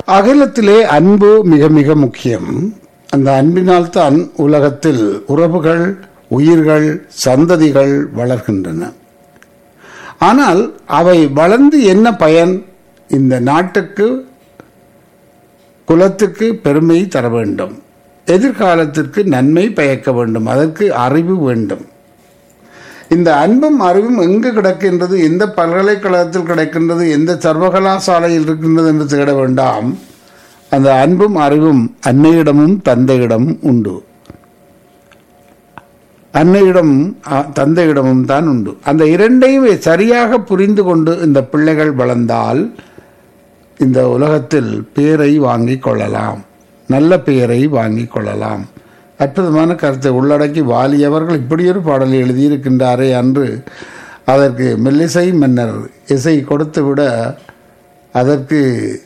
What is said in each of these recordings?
அகிலத்திலே அன்பு மிக மிக முக்கியம் அந்த அன்பினால்தான் உலகத்தில் உறவுகள் உயிர்கள் சந்ததிகள் வளர்கின்றன ஆனால் அவை வளர்ந்து என்ன பயன் இந்த நாட்டுக்கு குலத்துக்கு பெருமை தர வேண்டும் எதிர்காலத்திற்கு நன்மை பயக்க வேண்டும் அதற்கு அறிவு வேண்டும் இந்த அன்பும் அறிவும் எங்கு கிடக்கின்றது எந்த பல்கலைக்கழகத்தில் கிடைக்கின்றது எந்த சர்வகலாசாலையில் இருக்கின்றது என்று தேட வேண்டாம் அந்த அன்பும் அறிவும் அன்னையிடமும் தந்தையிடமும் உண்டு அன்னையிடம் அ- தந்தையிடமும் தான் உண்டு அந்த இரண்டையும் சரியாக புரிந்து கொண்டு இந்த பிள்ளைகள் வளர்ந்தால் இந்த உலகத்தில் பேரை வாங்கிக் கொள்ளலாம் நல்ல பெயரை வாங்கிக் கொள்ளலாம் அற்புதமான கருத்தை உள்ளடக்கி வாலி அவர்கள் இப்படி ஒரு பாடலை எழுதியிருக்கின்றாரே அன்று அதற்கு மெல்லிசை மன்னர் இசை கொடுத்து விட அதற்கு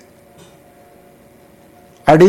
அடி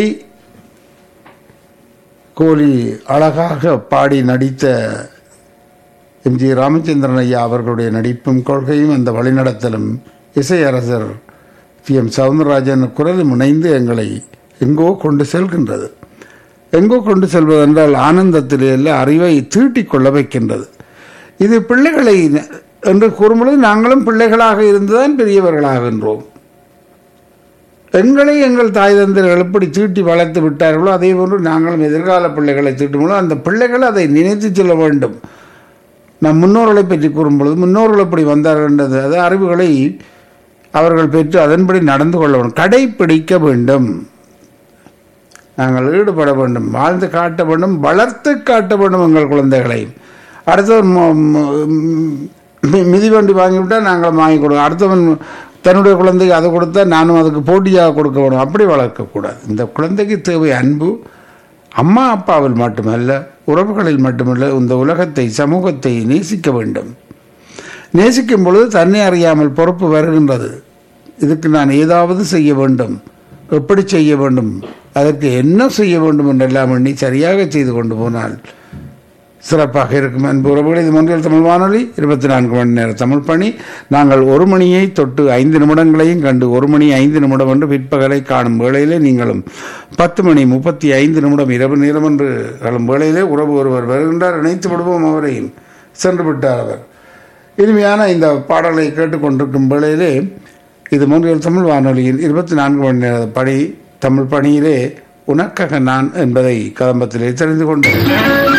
கோலி அழகாக பாடி நடித்த எம்ஜி ராமச்சந்திரன் ஐயா அவர்களுடைய நடிப்பும் கொள்கையும் அந்த வழிநடத்தலும் இசையரசர் பி எம் சவுந்தரராஜன் குரலும் இணைந்து எங்களை எங்கோ கொண்டு செல்கின்றது எங்கோ கொண்டு செல்வது என்றால் ஆனந்தத்திலே அல்ல அறிவை தீட்டிக் கொள்ள வைக்கின்றது இது பிள்ளைகளை என்று கூறும்பொழுது நாங்களும் பிள்ளைகளாக இருந்துதான் பெரியவர்களாகின்றோம் எங்களை எங்கள் தாய் தந்தர்கள் எப்படி தீட்டி வளர்த்து விட்டார்களோ அதே போன்று நாங்களும் எதிர்கால பிள்ளைகளை தீட்டும்போது அந்த பிள்ளைகள் அதை நினைத்து செல்ல வேண்டும் நம் முன்னோர்களை பற்றி கூறும்பொழுது முன்னோர்கள் எப்படி வந்தார்கள் என்றது அது அறிவுகளை அவர்கள் பெற்று அதன்படி நடந்து கொள்ள வேண்டும் கடைப்பிடிக்க வேண்டும் நாங்கள் ஈடுபட வேண்டும் வாழ்ந்து காட்ட வேண்டும் வளர்த்து காட்ட வேண்டும் எங்கள் குழந்தைகளை அடுத்தவன் ம- ம- மி- மிதிவண்டி வாங்கிவிட்டால் நாங்கள் வாங்கி கொடுக்கோம் அடுத்தவன் தன்னுடைய குழந்தைக்கு அதை கொடுத்தா நானும் அதுக்கு போட்டியாக கொடுக்க வேணும் அப்படி வளர்க்கக்கூடாது இந்த குழந்தைக்கு தேவை அன்பு அம்மா அப்பாவில் மட்டுமல்ல உறவுகளில் மட்டுமல்ல இந்த உலகத்தை சமூகத்தை நேசிக்க வேண்டும் நேசிக்கும் பொழுது தன்னை அறியாமல் பொறுப்பு வருகின்றது இதுக்கு நான் ஏதாவது செய்ய வேண்டும் எப்படி செய்ய வேண்டும் அதற்கு என்ன செய்ய வேண்டும் என்றெல்லாம் எண்ணி சரியாக செய்து கொண்டு போனால் சிறப்பாக இருக்கும் அன்பு உறவுகள் இது மொன்றியல் தமிழ் வானொலி இருபத்தி நான்கு மணி நேர தமிழ் பணி நாங்கள் ஒரு மணியை தொட்டு ஐந்து நிமிடங்களையும் கண்டு ஒரு மணி ஐந்து நிமிடம் என்று பிற்பகலை காணும் வேளையிலே நீங்களும் பத்து மணி முப்பத்தி ஐந்து நிமிடம் இரவு நேரம் என்று காணும் வேளையிலே உறவு ஒருவர் வருகின்றார் இணைத்து விடுவோம் அவரையும் சென்று விட்டார் அவர் இனிமையான இந்த பாடலை கேட்டுக்கொண்டிருக்கும் வேளையிலே இது மூன்றியல் தமிழ் வானொலியில் இருபத்தி நான்கு மணி நேர பணி தமிழ் பணியிலே உனக்காக நான் என்பதை கதம்பத்திலே தெரிந்து கொண்டேன்